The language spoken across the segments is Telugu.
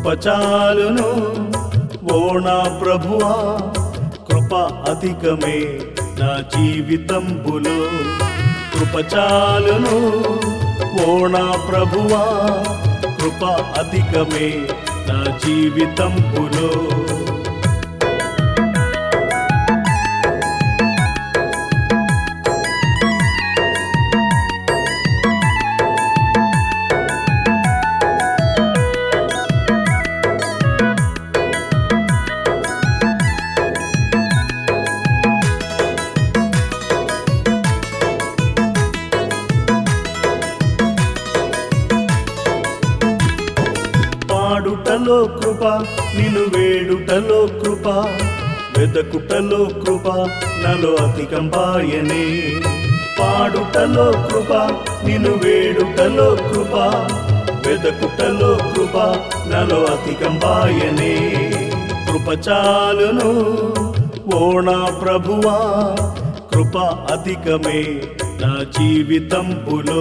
కృపచాలును ఓ నా ప్రభువా కృప అధికమే నా జీవితంబులో కృపచాలును ఓ నా ప్రభువా కృప అధికమే నా జీవితంబులో పాడుటలో కృప నిన్ను వేడుటలో కృప వెదకుటలో కృప నలో అధికంపాయనే పాడుటలో కృప నిన్ను వేడుటలో కృప వెదకుటలో కృప నలో అధికంపాయనే కృప చాలును ఓ నా ప్రభువా కృప అధికమే నా జీవితంబులో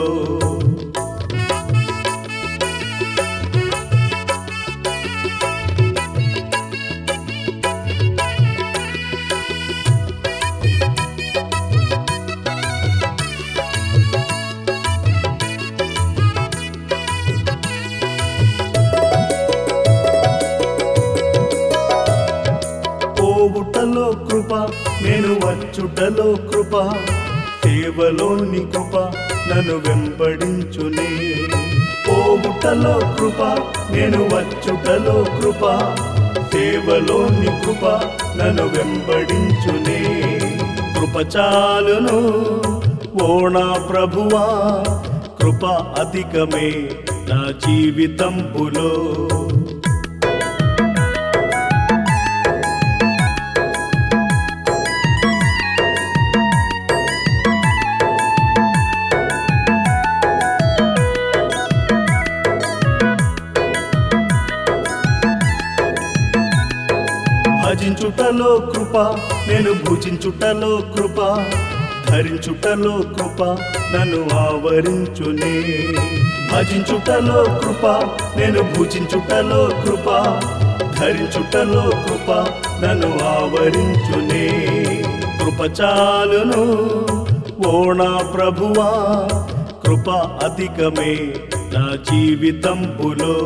పోవుటలో కృప నేను వచ్చుటలో కృప సేవలోని కృప నన్ను వెంబడించునే పోవుటలో కృప నేను వచ్చుటలో కృప సేవలోని కృప నన్ను వెంబడించునే కృప చాలును ఓ నా ప్రభువా కృప అధికమే నా జీవితంబులో భజించుటలో కృప నేను భుజించుటలో కృప ధరించుటలో కృప నన్ను ఆవరించునే భజించుటలో కృప నేను భుజించుటలో కృప ధరించుటలో కృప నన్ను ఆవరించునే కృప చాలును ఓ నా ప్రభువా కృప అధికమే నా జీవితంబులో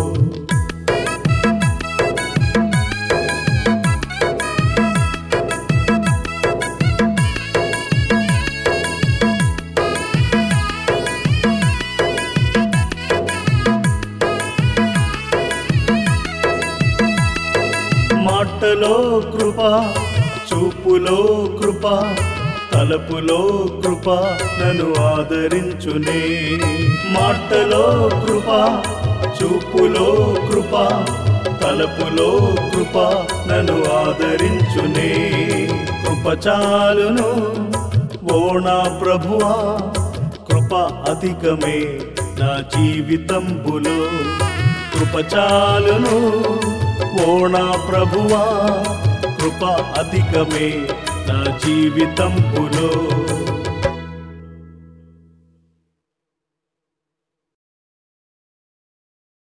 మాటలో కృప చూపులో కృప తలపులో కృప నన్ను ఆదరించునే మాటలో కృప చూపులో కృప తలపులో కృప నన్ను ఆదరించునే కృప చాలును ఓ నా ప్రభువా కృప అధికమే నా జీవితంబులో కృప చాలును ఓ నా ప్రభువా కృప అధికమే నా జీవితంబులో